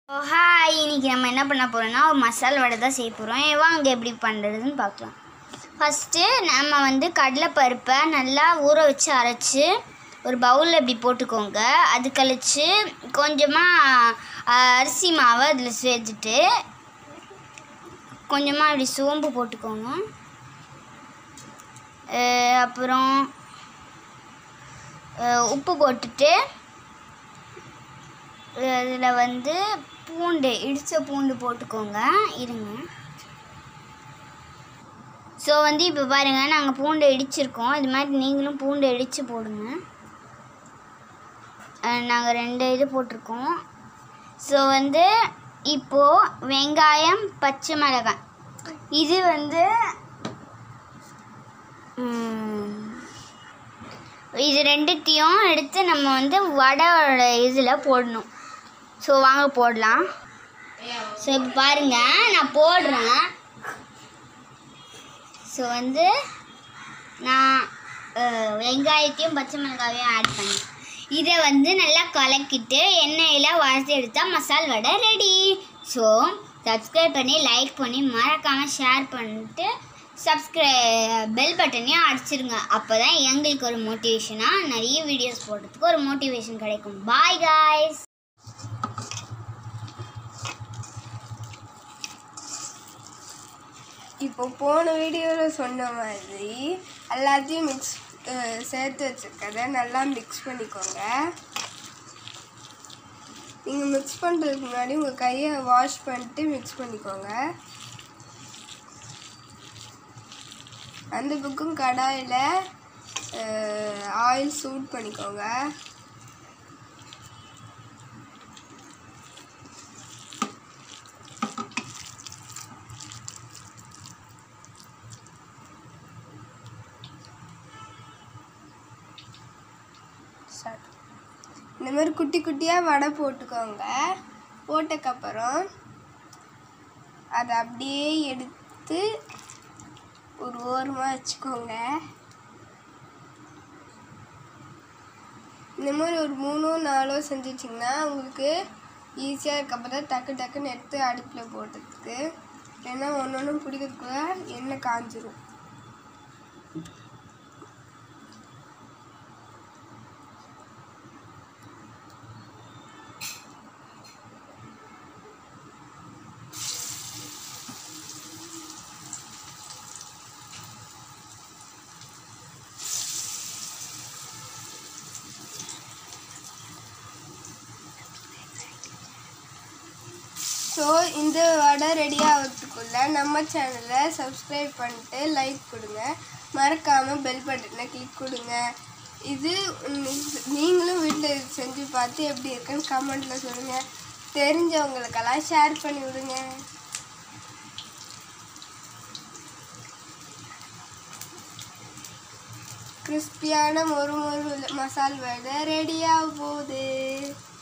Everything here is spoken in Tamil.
ஓ ஹாய் இன்னைக்கு நம்ம என்ன பண்ண போகிறோம்னா ஒரு மசால் வடை தான் செய்ய போகிறோம் வாங்க எப்படி பண்ணுறதுன்னு பார்க்கலாம் ஃபஸ்ட்டு நம்ம வந்து கடலைப்பருப்பை நல்லா ஊற வச்சு அரைச்சி ஒரு பவுலில் இப்படி போட்டுக்கோங்க அது கழிச்சு கொஞ்சமாக அரிசி மாவை அதில் சேர்த்துட்டு கொஞ்சமாக இப்படி சோம்பு போட்டுக்கோங்க அஹ் அப்புறம் அஹ் உப்பு போட்டுட்டு இதில் வந்து பூண்டு இடித்த பூண்டு போட்டுக்கோங்க இருங்க ஸோ வந்து இப்போ பாருங்கள் நாங்கள் பூண்டு இடிச்சிருக்கோம் இது மாதிரி நீங்களும் பூண்டு இடித்து போடுங்க நாங்கள் ரெண்டு இது போட்டிருக்கோம் ஸோ வந்து இப்போது வெங்காயம் பச்சை மிளகாய் இது வந்து ம், இது ரெண்டுத்தையும் எடுத்து நம்ம வந்து வடையோட இதில் போடணும் ஸோ வாங்க போடலாம் ஸோ இப்போ பாருங்க நான் போடுறேன் ஸோ வந்து நான் அஹ், வெங்காயத்தையும் பச்சை மிளகாவையும் ஆட் பண்ணேன் இதை வந்து நல்லா கலக்கிட்டு எண்ணெயில் வறுத்து எடுத்தால் மசால் வடை ரெடி ஸோ சப்ஸ்கிரைப் பண்ணி லைக் பண்ணி மறக்காமல் ஷேர் பண்ணிட்டு சப்ஸ்கிரை பெல் பட்டனையும் அடிச்சிருங்க அப்போ தான் எங்களுக்கு ஒரு மோட்டிவேஷனாக நிறைய வீடியோஸ் போடுறதுக்கு ஒரு மோட்டிவேஷன் கிடைக்கும் பாய் காய்ஸ் இப்போ போன வீடியோவில் சொன்ன மாதிரி எல்லாத்தையும் மிக்ஸ் சேர்த்து வச்சுருக்கத நல்லா மிக்ஸ் பண்ணிக்கோங்க நீங்கள் மிக்ஸ் பண்ணுறதுக்கு முன்னாடி உங்கள் கையை வாஷ் பண்ணிட்டு மிக்ஸ் பண்ணிக்கோங்க அந்த பக்கம் கடாயில் ஆயில் சூட் பண்ணிக்கோங்க Start. இந்த மாதிரி குட்டி குட்டியாக வடை போட்டுக்கோங்க போட்டக்கப்புறம் அதை அப்படியே எடுத்து ஒரு ஓரமாக வச்சுக்கோங்க இந்த மாதிரி ஒரு மூணோ நாலோ செஞ்சு வச்சிங்கன்னா உங்களுக்கு ஈஸியாக இருக்கப்போ தான் டக்கு டக்குன்னு எடுத்து அடுப்பில் போடுறதுக்கு ஏன்னா ஒன்று ஒன்று பிடிக்கிறதுக்குள்ள எண்ணெய் காஞ்சிரும் ஸோ இந்த வடை ரெடி ஆகிறதுக்குள்ள நம்ம சேனலை சப்ஸ்கிரைப் பண்ணிட்டு லைக் கொடுங்க மறக்காமல் பெல் பட்டனை கிளிக் கொடுங்க இது உங்க- நீங்களும் வீட்டில் செஞ்சு பார்த்து எப்படி இருக்குன்னு கமெண்ட்டில் சொல்லுங்கள் தெரிஞ்சவங்களுக்கெல்லாம் ஷேர் பண்ணி விடுங்க கிறிஸ்பியான மொறு மொறு மசால் வடை ரெடியாக போகுது